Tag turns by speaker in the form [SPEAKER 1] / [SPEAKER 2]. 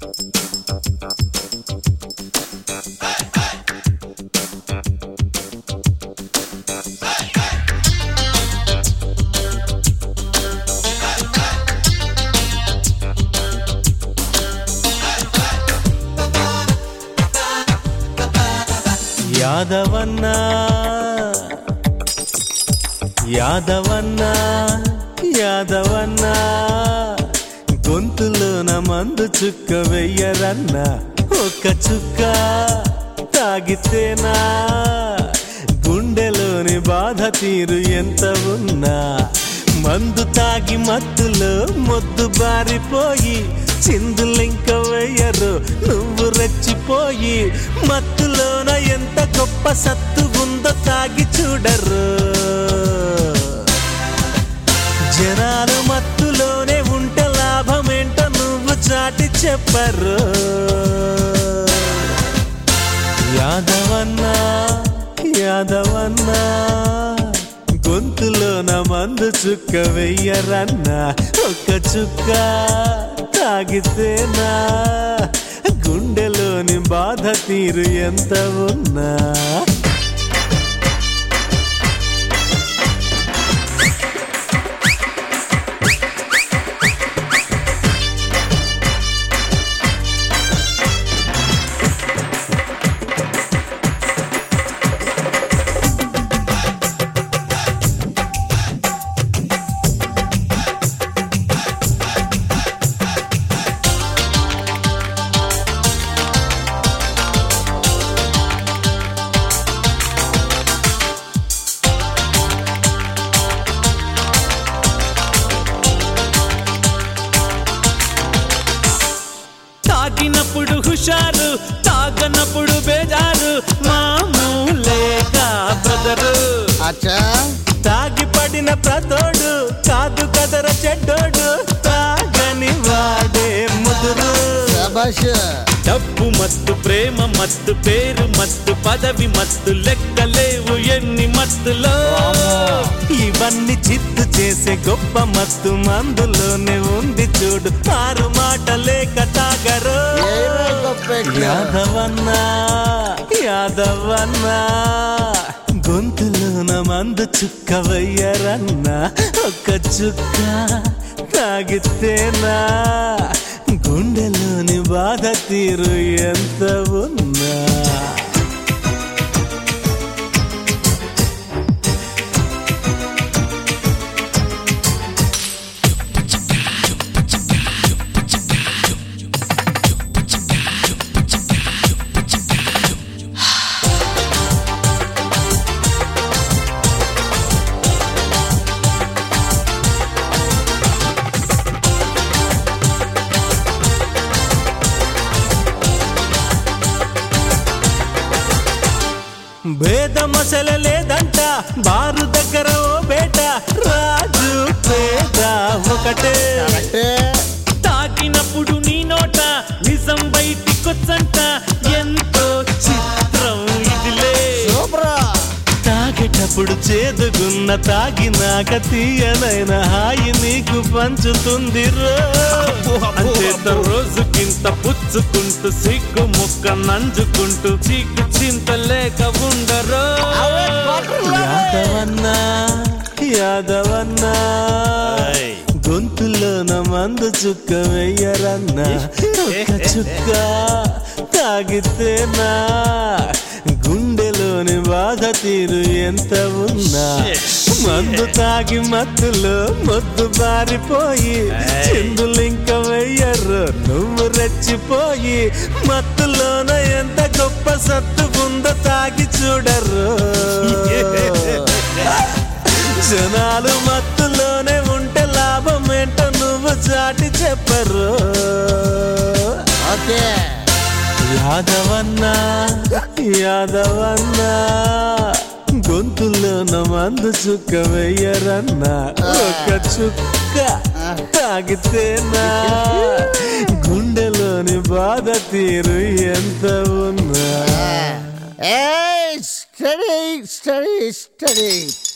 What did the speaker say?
[SPEAKER 1] యాదవన్న యాదవన్న యాదవన్న గొంతులోన మందు చుక్క వెయ్యరన్న ఒక చుక్క తాగితేనా గుండెలోని బాధ తీరు ఎంత ఉన్నా మందు తాగి మత్తులో మొద్దు బారిపోయి చిందులింక వెయ్యరు నువ్వు రెచ్చిపోయి మత్తులోన ఎంత గొప్ప సత్తు ఉందో తాగి చూడరు జనాలు మత్తులోనే ఉంటే లాభమేంటో నువ్వు చాటి చెప్పరు యాదవన్నా యాదవన్నా గొంతులోన మందు చుక్క వెయ్యరన్నా ఒక చుక్క తాగితేనా గుండెలోని బాధ తీరు ఎంత ఉన్నా
[SPEAKER 2] తాగినప్పుడు హుషారు తాగనప్పుడు బేజారు మామూలేగా బ్రదరు
[SPEAKER 3] అచ్చా
[SPEAKER 1] తాగి పడిన ప్రతోడు కాదు కదర చెడ్డోడు తాగని వాడే ముదురు
[SPEAKER 3] శబాష్
[SPEAKER 2] డబ్బు మత్తు ప్రేమ మత్తు పేరు మత్తు పదవి మత్తు లెక్కలేవు ఎన్ని మత్తులో
[SPEAKER 1] ఇవన్నీ చిత్తు చేసే గొప్ప మత్తు మందులోనే ఉంది చూడు ఆరు మాట లేక తాగరు
[SPEAKER 3] ఏరా గొప్ప ఎక్కడ?
[SPEAKER 1] యాదవన్నా యాదవన్నా గొంతులోన మందు చుక్క వయ్యరన్నా ఒక చుక్క తాగితేనా గుండెలోని బాధ తీరు ఎంత ఉన్నా భేదమసల లేదంట బారు దగ్గర ఓ బేట రాజు పేద ఒకటే
[SPEAKER 3] కరెక్టే.
[SPEAKER 2] తాగినప్పుడు నీ నోట నిజం బయటికొచ్చంట ఎంతో చిత్రం ఇదిలే
[SPEAKER 3] సూపరా
[SPEAKER 1] తాగేటప్పుడు చేదుగున్న తాగినాక తీయనైన హాయి నీకు పంచుతుంది రో
[SPEAKER 2] అంచేత రోజుకింత పుచ్చుకుంటూ సిగ్గు ముక్క నంజుకుంటూ చీకు చింత లేక ఉండరు
[SPEAKER 3] అవే కొట్రలా.
[SPEAKER 1] యాదవన్నా యాదవన్నా
[SPEAKER 2] ఏయ్.
[SPEAKER 1] గొంతులోన మందు చుక్క వెయ్యరన్నా ఒక్క చుక్క తాగితేనా గుండెలోని బాధ తీరు ఎంత ఉన్నా మందు తాగి మత్తులో మొద్దు బారిపోయి చిందులింక వెయ్యరు నువ్వు రెచ్చిపోయి మత్తులోన ఎంత గొప్ప సత్తు ఉందో తాగి చూడరు జనాలు మత్తులోనే ఉంటే లాభం ఏంటో నువ్వు చాటి చెప్పరు
[SPEAKER 3] ఓకే
[SPEAKER 1] యాదవన్నా యాదవన్నా గొంతులోన మందు చుక్క వెయ్యరన్నా ఒక చుక్క తాగితేనా గుండెలోని బాధ తీరు ఎంత ఉన్నా
[SPEAKER 3] ఏ స్టడీ స్టడీ స్టడీ